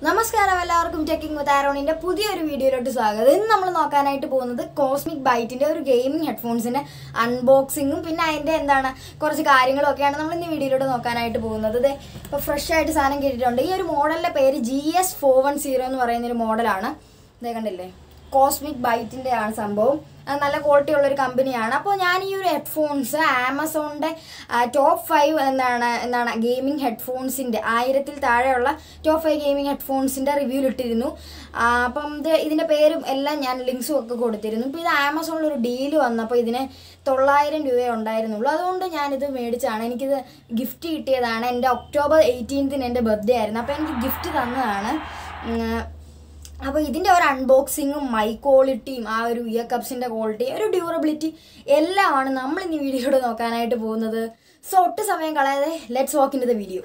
നമസ്കാരം എല്ലാവർക്കും ചെക്കിംഗ് വിത്ത് ആരോണിന്റെ പുതിയൊരു വീഡിയോയിലോട്ട് സ്വാഗതം ഇന്ന് നമ്മൾ നോക്കാനായിട്ട് പോകുന്നത് കോസ്മിക് ബൈറ്റിന്റെ ഒരു ഗെയിമിംഗ് ഹെഡ്ഫോൺസിന്റെ അൺബോക്സിങ്ങും പിന്നെ അതിന്റെ എന്താണ് കുറച്ച് കാര്യങ്ങളും ഒക്കെയാണ് നമ്മൾ ഇന്ന് വീഡിയോയിലോട്ട് നോക്കാനായിട്ട് പോകുന്നത് ഇത് ഇപ്പോൾ ഫ്രഷ് ആയിട്ട് സാധനം കിട്ടിയിട്ടുണ്ട് ഈ ഒരു മോഡലിന്റെ പേര് G S four one zero എന്ന് പറയുന്ന ഒരു മോഡലാണ് ഇതേ കണ്ടില്ലേ കോസ്മിക് ബൈറ്റിന്റെ ആണ് സംഭവം അത് നല്ല ക്വാളിറ്റി ഉള്ള ഒരു കമ്പനിയാണ് അപ്പോൾ ഞാൻ ഈ ഒരു ഹെഡ്ഫോൺസ് ആമസോണിന്റെ ടോപ്പ് ഫൈവ് എന്താണ് എന്താണ് ഗെയിമിംഗ് ഹെഡ്ഫോൺസിന്റെ ആയിരത്തിൽ താഴെയുള്ള ടോപ്പ് ഫൈവ് ഗെയിമിംഗ് ഹെഡ്ഫോൺസിന്റെ റിവ്യൂവിൽ ഇട്ടിരുന്നു ആ, അപ്പം ഇത് ഇതിന്റെ പേരും എല്ലാം ഞാൻ ലിങ്ക്സും ഒക്കെ കൊടുത്തിരുന്നു ഇപ്പോൾ ഇത് ആമസോണിൽ ഒരു ഡീല് വന്നപ്പോൾ ഇതിന് തൊള്ളായിരം രൂപയേ ഉണ്ടായിരുന്നുള്ളൂ അതുകൊണ്ട് ഞാനിത് മേടിച്ചാണ് എനിക്കിത് ഗിഫ്റ്റ് കിട്ടിയതാണ് എൻ്റെ ഒക്ടോബർ എയ്റ്റീൻത്തിന് എൻ്റെ ബർത്ത്ഡേ ആയിരുന്നു അപ്പോൾ എനിക്ക് ഗിഫ്റ്റ് തന്നതാണ് ഉം, അപ്പോൾ ഇതിൻ്റെ ഒരു അൺബോക്സിങ്ങും മൈ ക്വാളിറ്റിയും ആ ഒരു ഇയർ കപ്സിൻ്റെ ക്വാളിറ്റി ഒരു ഡ്യൂറബിലിറ്റി എല്ലാമാണ് നമ്മൾ ഇനി വീഡിയോയുടെ നോക്കാനായിട്ട് പോകുന്നത് സോ ഒട്ടും സമയം കളയാതെ let's walk in the video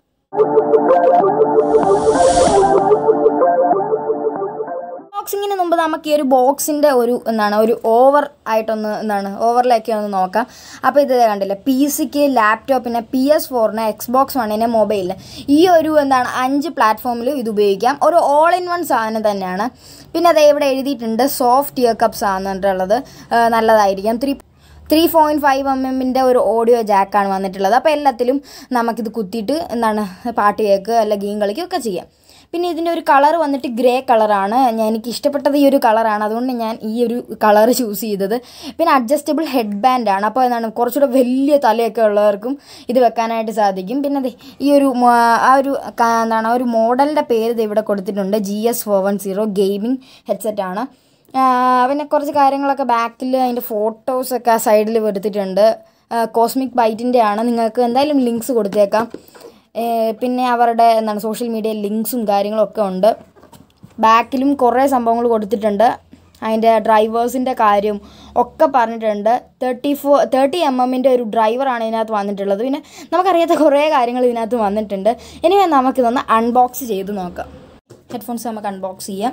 ബോക്സിങ്ങിന് മുമ്പ് നമുക്ക് ഈ ഒരു ബോക്സിന്റെ ഒരു എന്താണ് ഒരു ഓവർ ആയിട്ടൊന്ന് എന്താണ് ഓവറിലേക്ക് ഒന്ന് നോക്കാം അപ്പോൾ ഇത് കണ്ടില്ലേ പി സിക്ക് ലാപ്ടോപ്പിന് പി എസ് ഫോറിന് എക്സ് ബോക്സ് വണ്ണിന് മൊബൈലിന് ഈ ഒരു എന്താണ് അഞ്ച് പ്ലാറ്റ്ഫോമിലും ഇത് ഉപയോഗിക്കാം ഒരു ഓൾ ഇൻ വൺ സാധനം തന്നെയാണ് പിന്നെ അത് ഇവിടെ എഴുതിയിട്ടുണ്ട് സോഫ്റ്റ് ഇയർ കപ്സ് ആണെന്നുള്ളത് നല്ലതായിരിക്കാം three three point five M എമ്മിൻ്റെ ഒരു ഓഡിയോ ജാക്കാണ് വന്നിട്ടുള്ളത് അപ്പോൾ എല്ലാത്തിലും നമുക്കിത് കുത്തിയിട്ട് എന്താണ് പാട്ട് കേൾക്ക് അല്ല ഗെയിം കളിക്കുകയൊക്കെ ചെയ്യാം പിന്നെ ഇതിൻ്റെ ഒരു കളർ വന്നിട്ട് ഗ്രേ കളറാണ് ഞാൻ എനിക്ക് ഇഷ്ടപ്പെട്ടത് ഈ ഒരു കളറാണ് അതുകൊണ്ട് ഞാൻ ഈ ഒരു കളർ ചൂസ് ചെയ്തത് പിന്നെ അഡ്ജസ്റ്റബിൾ ഹെഡ് ബാൻഡാണ് അപ്പോൾ എന്താണ് കുറച്ചുകൂടെ വലിയ തലയൊക്കെ ഉള്ളവർക്കും ഇത് വെക്കാനായിട്ട് സാധിക്കും പിന്നെ ദേ ഈ ഒരു മ- ആ ഒരു ക- എന്താണ് ആ ഒരു മോഡലിൻ്റെ പേര് ദേ ഇവിടെ കൊടുത്തിട്ടുണ്ട് G S four one zero gaming ഹെഡ്സെറ്റാണ് പിന്നെ കുറച്ച് കാര്യങ്ങളൊക്കെ ബാക്കിൽ അതിൻ്റെ ഫോട്ടോസൊക്കെ ആ സൈഡിൽ വരുത്തിയിട്ടുണ്ട് കോസ്മിക് ബൈറ്റിൻ്റെ ആണ് നിങ്ങൾക്ക് എന്തായാലും ലിങ്ക്സ് കൊടുത്തേക്കാം ഏ, പിന്നെ അവരുടെ എന്താണ് സോഷ്യൽ മീഡിയ ലിങ്ക്സും കാര്യങ്ങളും ഒക്കെ ഉണ്ട് ബാക്കിലും കുറേ സംഭവങ്ങൾ കൊടുത്തിട്ടുണ്ട് അതിൻ്റെ ഡ്രൈവേഴ്സിൻ്റെ കാര്യം ഒക്കെ പറഞ്ഞിട്ടുണ്ട് തേർട്ടി ഫോർ തേർട്ടി എം എമ്മിൻ്റെ ഒരു ഡ്രൈവറാണ് ഇതിനകത്ത് വന്നിട്ടുള്ളത് പിന്നെ നമുക്കറിയാത്ത കുറേ കാര്യങ്ങൾ ഇതിനകത്ത് വന്നിട്ടുണ്ട് ഇനി നമുക്കിതൊന്ന് അൺബോക്സ് ചെയ്ത് നോക്കാം ഹെഡ്ഫോൺസ് നമുക്ക് അൺബോക്സ് ചെയ്യാം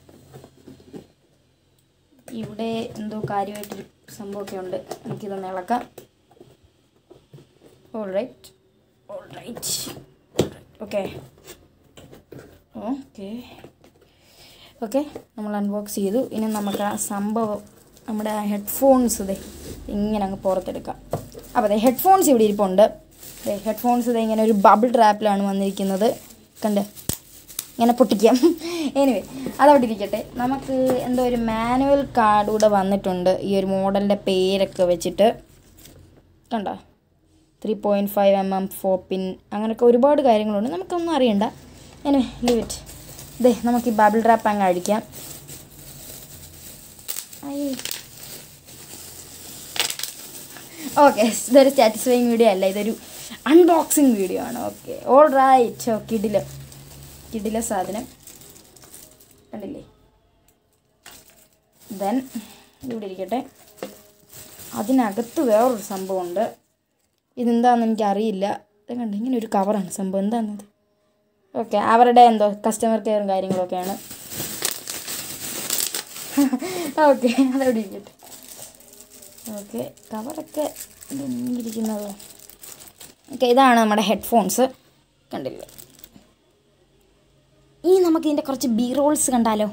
ഇവിടെ എന്തോ കാര്യമായിട്ടൊരു സംഭവമൊക്കെ ഉണ്ട് എനിക്കിതൊന്ന് ഇളക്കാം all right all right okay okay okay നമ്മൾ അൺബോക്സ് ചെയ്തു ഇനി നമുക്ക് ആ സംഭവം നമ്മുടെ ആ ഹെഡ്ഫോൺസ് ഇതേ ഇങ്ങനെ അങ്ങ് പുറത്തെടുക്കാം അപ്പോൾ അതെ ഹെഡ്ഫോൺസ് ഇവിടെ ഇരിപ്പുണ്ട് ദേ ഹെഡ്ഫോൺസ് ഇതേ ഇങ്ങനെ ഒരു ബബിൾ ട്രാപ്പിലാണ് വന്നിരിക്കുന്നത് കണ്ടേ ഇങ്ങനെ പൊട്ടിക്കാം എനിവേ അതവിടെ ഇരിക്കട്ടെ നമുക്ക് എന്തോ ഒരു മാനുവൽ കാർഡ് കൂടെ വന്നിട്ടുണ്ട് ഈ ഒരു മോഡലിൻ്റെ പേരൊക്കെ വെച്ചിട്ട് കണ്ടോ three point five M M four pin അങ്ങനെയൊക്കെ ഒരുപാട് കാര്യങ്ങളുണ്ട് നമുക്കൊന്നും അറിയണ്ട എനിവേ ലീവ് ഇറ്റ് ദേ നമുക്ക് ഈ ബബിൾ ട്രാപ്പ് അങ്ങ് അടിക്കാം ഓക്കെ ഇതൊരു സാറ്റിസ്ഫൈങ് വീഡിയോ അല്ല ഇതൊരു അൺബോക്സിങ് വീഡിയോ ആണ് ഓക്കെ ഓൾ റൈറ്റ് ഓക്കെ ഇടില്ല കിടില സാധനം കണ്ടില്ലേ ദെൻ ഇവിടെ ഇരിക്കട്ടെ അതിനകത്ത് വേറൊരു സംഭവമുണ്ട് ഇതെന്താണെന്ന് എനിക്കറിയില്ല ഇത് കണ്ടോ ഇങ്ങനെ ഒരു കവറാണ് സംഭവം എന്താണെന്നത് ഓക്കെ അവരുടെ എന്തോ കസ്റ്റമർ കെയറും കാര്യങ്ങളൊക്കെയാണ് ഓക്കെ അതവിടെ ഇരിക്കട്ടെ ഓക്കെ കവറൊക്കെ ഇരിക്കുന്നതോ ഓക്കെ ഇതാണ് നമ്മുടെ ഹെഡ്ഫോൺസ് കണ്ടില്ലേ ഇനി നമുക്ക് ഇതിൻ്റെ കുറച്ച് ബി റോൾസ് കണ്ടാലോ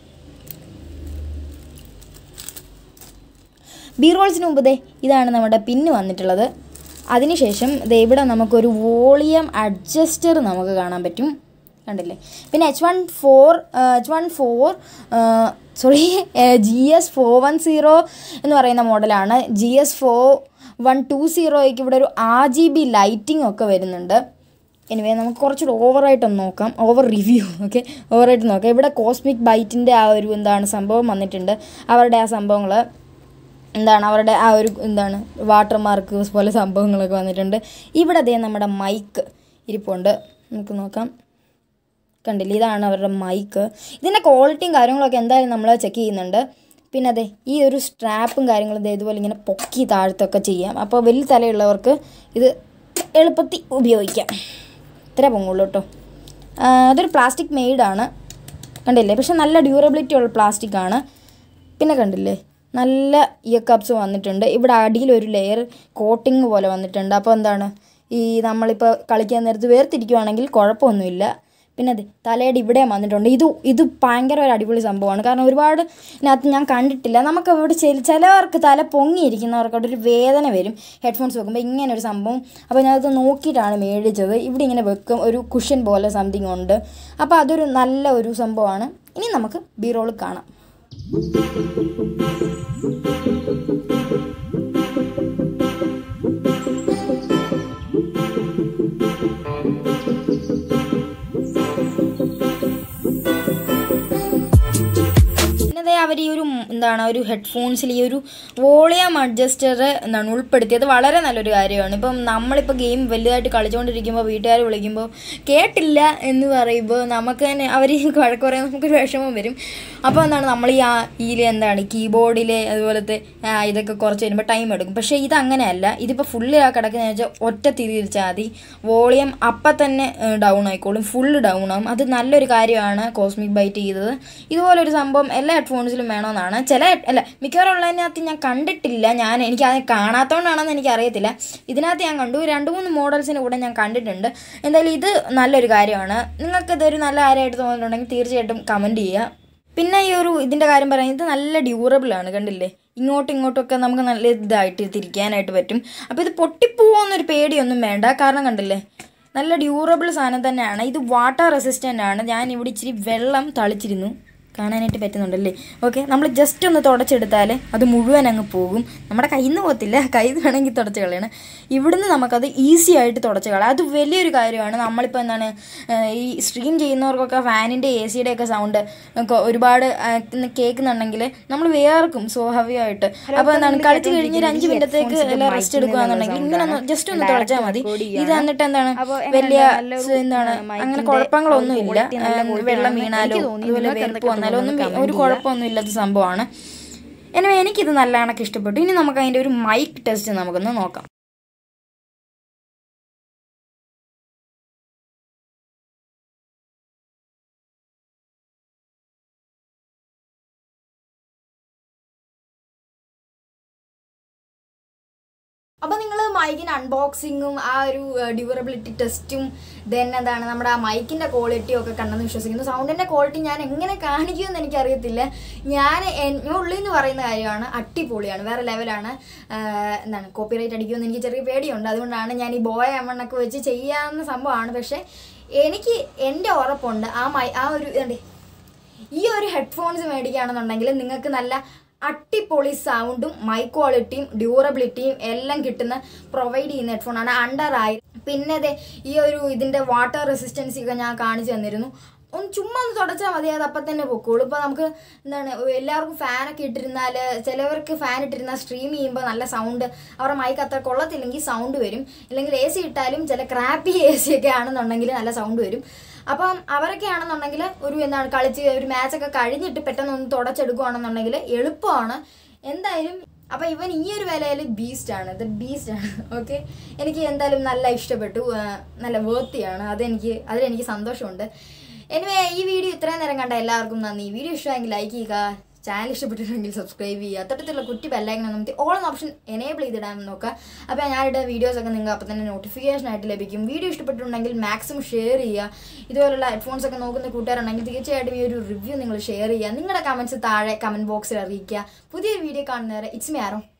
ബി റോൾസിന് മുമ്പ് ദേ ഇതാണ് നമ്മുടെ പിന്ന് വന്നിട്ടുള്ളത് അതിനുശേഷം ദേ ഇവിടെ നമുക്കൊരു വോളിയം അഡ്ജസ്റ്റർ നമുക്ക് കാണാൻ പറ്റും കണ്ടില്ലേ പിന്നെ H one four H one four sorry G S four one zero എന്ന് പറയുന്ന മോഡലാണ് G S four one two സീറോയ്ക്ക് ഇവിടെ ഒരു ആർ ജി ബി ലൈറ്റിംഗ് ഒക്കെ വരുന്നുണ്ട് എനിവേ നമുക്ക് കുറച്ചുകൂടെ ഓവറായിട്ടൊന്ന് നോക്കാം ഓവർ റിവ്യൂ ഓക്കെ ഓവറായിട്ട് നോക്കാം ഇവിടെ കോസ്മിക് ബൈറ്റിൻ്റെ ആ ഒരു എന്താണ് സംഭവം വന്നിട്ടുണ്ട് അവരുടെ ആ സംഭവങ്ങൾ എന്താണ് അവരുടെ ആ ഒരു എന്താണ് വാട്ടർ മാർക്ക് പോലെ സംഭവങ്ങളൊക്കെ വന്നിട്ടുണ്ട് ഇവിടെ അതേ നമ്മുടെ മൈക്ക് ഇരിപ്പുണ്ട് നമുക്ക് നോക്കാം കണ്ടില്ലേ ഇതാണ് അവരുടെ മൈക്ക് ഇതിൻ്റെ ക്വാളിറ്റിയും കാര്യങ്ങളൊക്കെ എന്തായാലും നമ്മൾ ചെക്ക് ചെയ്യുന്നുണ്ട് പിന്നെ അതെ ഈ ഒരു സ്ട്രാപ്പും കാര്യങ്ങളും ദേ ഇതുപോലെ ഇങ്ങനെ പൊക്കി താഴ്ത്തൊക്കെ ചെയ്യാം അപ്പോൾ വലിയ തലയുള്ളവർക്ക് ഇത് എളുപ്പത്തിൽ ഉപയോഗിക്കാം ഇത്ര പൊങ്ങുള്ളൂ കേട്ടോ ആ, അതൊരു പ്ലാസ്റ്റിക് മെയ്ഡാണ് കണ്ടില്ലേ പക്ഷെ നല്ല ഡ്യൂറബിലിറ്റി ഉള്ള പ്ലാസ്റ്റിക് ആണ് പിന്നെ കണ്ടില്ലേ നല്ല ഇയർ കപ്സ് വന്നിട്ടുണ്ട് ഇവിടെ അടിയിൽ ഒരു ലെയർ കോട്ടിങ് പോലെ വന്നിട്ടുണ്ട് അപ്പോൾ എന്താണ് ഈ നമ്മളിപ്പോൾ കളിക്കാൻ നേരത്ത് വേർതിരിക്കുവാണെങ്കിൽ കുഴപ്പമൊന്നുമില്ല പിന്നെ അത് തലയുടെ ഇവിടെയും വന്നിട്ടുണ്ട് ഇത് ഇത് ഭയങ്കര ഒരു അടിപൊളി സംഭവമാണ് കാരണം ഒരുപാട് ഇതിനകത്ത് ഞാൻ കണ്ടിട്ടില്ല നമുക്ക് ഇവിടെ ചില- ചിലവർക്ക് തല പൊങ്ങിയിരിക്കുന്നവർക്ക് അവിടെ ഒരു വേദന വരും ഹെഡ്ഫോൺസ് വെക്കുമ്പോൾ ഇങ്ങനെ ഒരു സംഭവം അപ്പോൾ ഞാനത് നോക്കിയിട്ടാണ് മേടിച്ചത് ഇവിടെ ഇങ്ങനെ വെക്കും ഒരു കുഷൻ പോലെ സംതിങ് ഉണ്ട് അപ്പോൾ അതൊരു നല്ല ഒരു സംഭവമാണ് ഇനി നമുക്ക് ബി റോൾ കാണാം പിന്നെ അവർ ഈ ഒരു ഉം, എന്താണ് ഒരു ഹെഡ്ഫോൺസിൽ ഈ ഒരു വോളിയം അഡ്ജസ്റ്റർ എന്താണ് ഉൾപ്പെടുത്തിയത് വളരെ നല്ലൊരു കാര്യമാണ് ഇപ്പം നമ്മളിപ്പോൾ ഗെയിം വലുതായിട്ട് കളിച്ചുകൊണ്ടിരിക്കുമ്പോൾ വീട്ടുകാർ വിളിക്കുമ്പോൾ കേട്ടില്ല എന്ന് പറയുമ്പോൾ നമുക്ക് തന്നെ അവർ വഴക്ക് പറയാൻ നമുക്കൊരു വിഷമം വരും അപ്പോൾ എന്താണ് നമ്മൾ ഈ ആ ഇതിൽ എന്താണ് കീബോർഡിലെ അതുപോലത്തെ ആ, ഇതൊക്കെ കുറച്ച് വരുമ്പോൾ ടൈം എടുക്കും പക്ഷേ ഇത് അങ്ങനെയല്ല ഇതിപ്പോൾ ഫുള്ള് കിടക്കുന്ന വെച്ചാൽ ഒറ്റ തിരിച്ചാൽ മതി വോളിയം അപ്പം തന്നെ ഡൗൺ ആയിക്കോളും ഫുള്ള് ഡൗൺ ആവും അത് നല്ലൊരു കാര്യമാണ് കോസ്മിക് ബൈറ്റ് ചെയ്തത് ഇതുപോലൊരു സംഭവം എല്ലാ ഹെഡ്ഫോൺസിലും വേണമെന്നാണ് ചില head- അല്ല മിക്കവാറും ഉള്ളതിനകത്ത് ഞാൻ കണ്ടിട്ടില്ല ഞാൻ എനിക്ക് അത് കാണാത്തതുകൊണ്ടാണെന്ന് എനിക്ക് അറിയത്തില്ല ഇതിനകത്ത് ഞാൻ കണ്ടു രണ്ട് മൂന്ന് മോഡൽസിന് കൂടെ ഞാൻ കണ്ടിട്ടുണ്ട് എന്തായാലും ഇത് നല്ലൊരു കാര്യമാണ് നിങ്ങൾക്ക് ഇതൊരു നല്ല കാര്യമായിട്ട് തോന്നിയിട്ടുണ്ടെങ്കിൽ തീർച്ചയായിട്ടും കമൻറ്റ് ചെയ്യുക പിന്നെ ഈ ഒരു ഇതിൻ്റെ കാര്യം പറയുന്നത് ഇത് നല്ല ഡ്യൂറബിൾ ആണ് കണ്ടില്ലേ ഇങ്ങോട്ടും ഇങ്ങോട്ടും ഒക്കെ നമുക്ക് നല്ല ഇതായിട്ട് തിരിക്കാനായിട്ട് പറ്റും അപ്പോൾ ഇത് പൊട്ടിപ്പോകുന്നൊരു പേടിയൊന്നും വേണ്ട കാരണം കണ്ടില്ലേ നല്ല ഡ്യൂറബിൾ സാധനം തന്നെയാണ് ഇത് വാട്ടർ റെസിസ്റ്റൻ്റ് ആണ് ഞാൻ ഇവിടെ ഇച്ചിരി വെള്ളം തളിച്ചിരുന്നു കാണാനായിട്ട് പറ്റുന്നുണ്ടല്ലേ ഓക്കെ നമ്മൾ ജസ്റ്റ് ഒന്ന് തുടച്ചെടുത്താൽ അത് മുഴുവൻ അങ്ങ് പോകും നമ്മുടെ കയ്യിൽ നിന്ന് പോകത്തില്ല കയ്യിൽ നിന്ന് വേണമെങ്കിൽ തുടച്ച് കളയണം ഇവിടുന്ന് നമുക്കത് ഈസി ആയിട്ട് തുടച്ച് കളയാം അത് വലിയൊരു കാര്യമാണ് നമ്മളിപ്പോൾ എന്താണ് ഏഹ്, ഈ സ്ട്രീം ചെയ്യുന്നവർക്കൊക്കെ ഫാനിൻ്റെ എ സിയുടെ ഒക്കെ സൗണ്ട് ഒക്കെ ഒരുപാട് ആ, ഇന്ന് കേൾക്കുന്നുണ്ടെങ്കിൽ നമ്മൾ വേർക്കും സ്വാഭാവികമായിട്ട് അപ്പോൾ എന്താണ് കളിച്ച് കഴിഞ്ഞ് ഒരു അഞ്ച് മിനിറ്റത്തേക്ക് എല്ലാം റെസ്റ്റ് എടുക്കുകയാണെന്നുണ്ടെങ്കിൽ ഇങ്ങനെ ഒന്ന് ജസ്റ്റ് ഒന്ന് തുടച്ചാൽ മതി ഇത് എന്നിട്ട് എന്താണ് വലിയ സ് എന്താണ് അങ്ങനെ കുഴപ്പങ്ങളൊന്നും ഇല്ല ഏഹ്, വെള്ളം വീണാലോ അതുപോലെ വേർപ്പ് വന്നാലോ ഒന്നും വി- ഒരു കുഴപ്പമൊന്നും ഇല്ലാത്ത സംഭവമാണ് எனவே എനിക്കിത് നല്ല കണക്ക് ഇഷ്ടപ്പെട്ടു ഇനി നമുക്ക് അതിൻ്റെ ഒരു മൈക്ക് ടെസ്റ്റ് നമുക്കൊന്ന് നോക്കാം അപ്പോൾ നിങ്ങൾ മൈക്കിൻ്റെ അൺബോക്സിങ്ങും ആ ഒരു ഡ്യൂറബിലിറ്റി ടെസ്റ്റും ദെൻ എന്താണ് നമ്മുടെ ആ മൈക്കിൻ്റെ ക്വാളിറ്റിയും ഒക്കെ കണ്ടെന്ന് വിശ്വസിക്കുന്നു സൗണ്ടിൻ്റെ ക്വാളിറ്റി ഞാൻ എങ്ങനെ കാണിക്കുമെന്ന് എനിക്കറിയത്തില്ല ഞാൻ എൻ- ഞാൻ ഉള്ളിൽ നിന്ന് പറയുന്ന കാര്യമാണ് അടിപൊളിയാണ് വേറെ ലെവലാണ് ആഹ് എന്താണ് കോപ്പിറൈറ്റ് അടിക്കുമെന്ന് എനിക്ക് ചെറിയ പേടിയുണ്ട് അതുകൊണ്ടാണ് ഞാൻ ഈ ബോയ എമ്മണ്ണൊക്കെ വെച്ച് ചെയ്യാവുന്ന സംഭവമാണ് പക്ഷേ എനിക്ക് എൻ്റെ ഉറപ്പുണ്ട് ആ മൈ ആ ഒരു ഇതുണ്ട് ഈ ഒരു ഹെഡ്ഫോൺസ് മേടിക്കുകയാണെന്നുണ്ടെങ്കിൽ നിങ്ങൾക്ക് നല്ല അട്ടിപ്പൊളി സൗണ്ടും മൈ ക്വാളിറ്റിയും ഡ്യൂറബിലിറ്റിയും എല്ലാം കിട്ടുന്ന പ്രൊവൈഡ് ചെയ്യുന്ന ഹെഡ്ഫോണാണ് അണ്ടർ ആയി പിന്നെ ദേ ഈ ഒരു ഇതിൻ്റെ വാട്ടർ റെസിസ്റ്റൻസി ഒക്കെ ഞാൻ കാണിച്ചു തന്നിരുന്നു ഒന്ന് ചുമ്മാ ഒന്ന് തുടച്ചാൽ മതി അത് അപ്പം തന്നെ പൊക്കോളൂ ഇപ്പോൾ നമുക്ക് എന്താണ് എല്ലാവർക്കും ഫാനൊക്കെ ഇട്ടിരുന്നാൽ ചിലവർക്ക് ഫാൻ ഇട്ടിരുന്നാൽ സ്ട്രീം ചെയ്യുമ്പോൾ നല്ല സൗണ്ട് അവരുടെ മൈക്ക് അത്ര കൊള്ളത്തില്ലെങ്കിൽ സൗണ്ട് വരും ഇല്ലെങ്കിൽ എ സി ഇട്ടാലും ചില ക്രാപ്പി എ സി ഒക്കെ ആണെന്നുണ്ടെങ്കിൽ നല്ല സൗണ്ട് വരും അപ്പം അവരൊക്കെ ആണെന്നുണ്ടെങ്കിൽ ഒരു എന്താണ് കളിച്ച് ഒരു മാച്ചൊക്കെ കഴിഞ്ഞിട്ട് പെട്ടെന്ന് ഒന്ന് തുടച്ചെടുക്കുകയാണെന്നുണ്ടെങ്കിൽ എളുപ്പമാണ് എന്തായാലും അപ്പം ഇവൻ ഈ ഒരു വിലയിൽ ബീസ്റ്റ് ആണ് ഇത് ബീസ്റ്റ് ആണ് ഓക്കെ എനിക്ക് എന്തായാലും നല്ല ഇഷ്ടപ്പെട്ടു ആ, നല്ല വേർത്തിയാണ് അതെനിക്ക് അതിലെനിക്ക് സന്തോഷമുണ്ട് എനിവേ ഈ വീഡിയോ ഇത്രയും നേരം കണ്ട എല്ലാവർക്കും നന്ദി വീഡിയോ ഇഷ്ടമായെങ്കിൽ ലൈക്ക് ചെയ്യുക ചാനൽ ഇഷ്ടപ്പെട്ടിട്ടുണ്ടെങ്കിൽ സബ്സ്ക്രൈബ് ചെയ്യുക തൊട്ടത്തുള്ള കുറ്റി ബെല്ലൈക്കൺ നമുക്ക് ഓൾ ഓപ്ഷൻ എനേബിൾ ചെയ്തിടാൻ നോക്കുക അപ്പോൾ ഞാനിടുന്ന വീഡിയോസ് ഒക്കെ നിങ്ങൾക്ക് അപ്പോൾ തന്നെ നോട്ടിഫിക്കേഷൻ ആയിട്ട് ലഭിക്കും വീഡിയോ ഇഷ്ടപ്പെട്ടിട്ടുണ്ടെങ്കിൽ മാക്സിമം ഷെയർ ചെയ്യുക ഇതുപോലുള്ള ഹെഡ്ഫോൺസ് ഒക്കെ നോക്കുന്ന കൂട്ടുകാരുണ്ടെങ്കിൽ തീർച്ചയായിട്ടും ഈ ഒരു റിവ്യൂ നിങ്ങൾ ഷെയർ ചെയ്യുക നിങ്ങളുടെ കമൻറ്റ്സ് താഴെ കമൻറ്റ് ബോക്സിൽ അറിയിക്കുക പുതിയൊരു വീഡിയോ കാണുന്നവരെ ഇറ്റ്സ് മി ആരോ